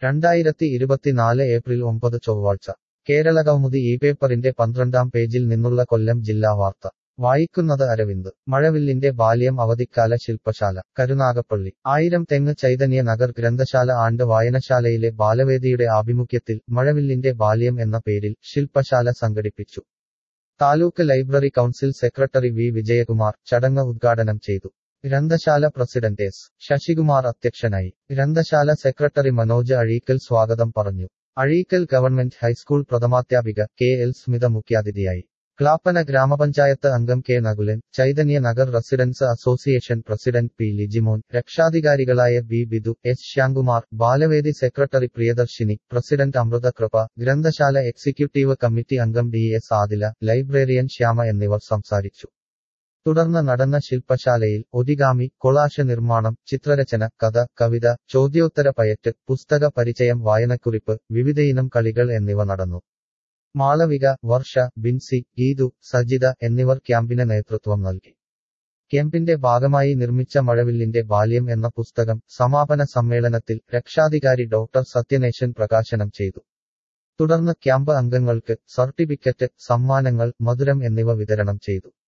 രണ്ടായിരത്തി ഇരുപത്തിനാല് ഏപ്രിൽ ഒമ്പത് ചൊവ്വാഴ്ച കേരള കൗമുദി ഈ പേപ്പറിന്റെ പന്ത്രണ്ടാം പേജിൽ നിന്നുള്ള കൊല്ലം ജില്ലാ വാർത്ത വായിക്കുന്നത് അരവിന്ദ് മഴവില്ലിന്റെ ബാല്യം അവധിക്കാല ശില്പശാല കരുനാഗപ്പള്ളി ആയിരം തെങ്ങ് ചൈതന്യ നഗർ ഗ്രന്ഥശാല ആണ്ട് വായനശാലയിലെ ബാലവേദിയുടെ ആഭിമുഖ്യത്തിൽ മഴവില്ലിന്റെ ബാല്യം എന്ന പേരിൽ ശില്പശാല സംഘടിപ്പിച്ചു taluk library council secretary V Vijayakumar ചടങ്ങ് ഉദ്ഘാടനം ചെയ്തു ഗ്രന്ഥശാല പ്രസിഡന്റ് എസ് ശശികുമാർ അധ്യക്ഷനായി ഗ്രന്ഥശാല സെക്രട്ടറി മനോജ് അഴീക്കൽ സ്വാഗതം പറഞ്ഞു അഴീക്കൽ ഗവൺമെന്റ് ഹൈസ്കൂൾ പ്രഥമാധ്യാപിക കെ എൽ സ്മിത മുഖ്യാതിഥിയായി ക്ലാപ്പന ഗ്രാമപഞ്ചായത്ത് അംഗം K Nakulan Chaitanya Nagar residence association president P Lijimon രക്ഷാധികാരികളായ B Bidu S Shyamkumar Balavedi secretary Priyadarshini president Amruthakripa ഗ്രന്ഥശാല എക്സിക്യൂട്ടീവ് കമ്മിറ്റി അംഗം D S Adila librarian Shyama എന്നിവർ സംസാരിച്ചു തുടർന്ന് നടന്ന ശില്പശാലയിൽ ഒരിഗാമി കൊളാഷ് നിർമ്മാണം ചിത്രരചന കഥ കവിത ചോദ്യോത്തര പയറ്റ് പുസ്തക പരിചയം വായനക്കുറിപ്പ് വിവിധയിനം കളികൾ എന്നിവ നടന്നു മാളവിക വർഷ ബിൻസി ഗീതു സജിത എന്നിവർ ക്യാമ്പിന് നേതൃത്വം നൽകി ക്യാമ്പിന്റെ ഭാഗമായി നിർമ്മിച്ച മഴവില്ലിന്റെ ബാല്യം എന്ന പുസ്തകം സമാപന സമ്മേളനത്തിൽ രക്ഷാധികാരി ഡോക്ടർ സത്യനേശൻ പ്രകാശനം ചെയ്തു തുടർന്ന് ക്യാമ്പ് അംഗങ്ങൾക്ക് സർട്ടിഫിക്കറ്റ് സമ്മാനങ്ങൾ മധുരം എന്നിവ വിതരണം ചെയ്തു